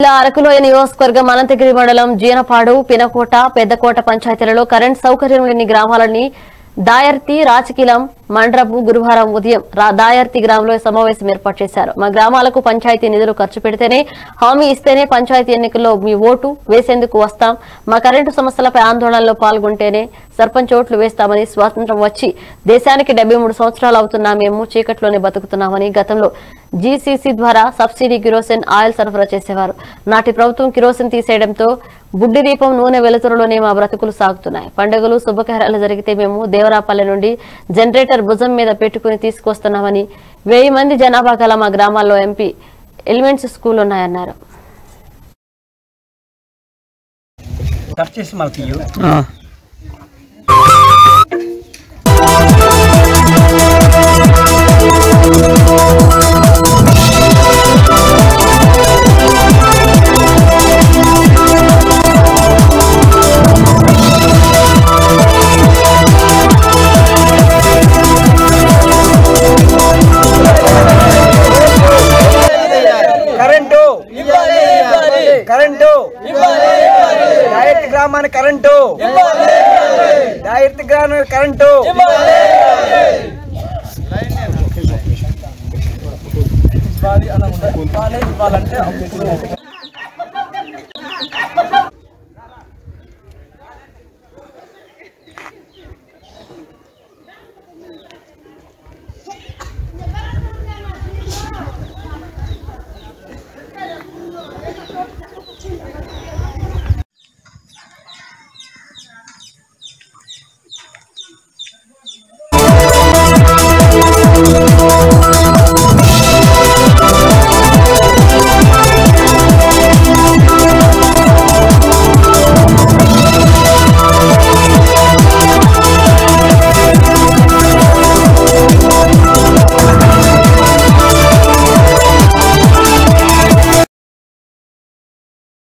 జిల్లా అరకులోయ నియోజకవర్గం అనంతగిరి మండలం జీనపాడు పినకోట పెద్దకోట పంచాయతీలలో కరెంట్ సౌకర్యం లేని గ్రామాలని దాయర్తి రాచకిలం మండ్రపు గురువారం ఉదయం రా- దాయర్తి గ్రామంలో సమావేశం ఏర్పాటు చేశారు మా గ్రామాలకు పంచాయతీ నిధులు ఖర్చు పెడితేనే హామీ ఇస్తేనే పంచాయతీ ఎన్నికల్లో మీ ఓటు వేసేందుకు వస్తాం మా కరెంటు సమస్యలపై ఆందోళనలో పాల్గొంటేనే సర్పంచ్ ఓట్లు వేస్తామని స్వాతంత్రం వచ్చి దేశానికి డెబ్బై మూడు సంవత్సరాలు అవుతున్నా మేము చీకట్లోనే బతుకుతున్నామని గతంలో జీసీసీ ద్వారా సబ్సిడీ కిరోసిన్ ఆయిల్ సరఫరా చేసేవారు నాటి ప్రభుత్వం కిరోసిన్ తీసేయడంతో బుడ్డి దీపం నూనె వెలుతురులోనే మా బ్రతుకులు సాగుతున్నాయి పండుగలు శుభకార్యాలు జరిగితే మేము దేవరాపల్లె నుండి జనరేటర్ భుజం మీద పెట్టుకుని తీసుకొస్తున్నామని వెయ్యి మంది జనాభా గల మా గ్రామాల్లో ఎంపీ ఎలిమెంట్స్ స్కూల్ ఉన్నాయన్నారు కట్ చేసి మళ్ళీ తీయు కరెంటు కరెంటు డైరెక్ట్ గ్రామానికి కరెంటు డైరెక్ట్ గ్రామానికి కరెంటు ఇవ్వాలి అలా ఉండదు. ఇవ్వాలి, ఇవ్వాలంటే అప్పుడు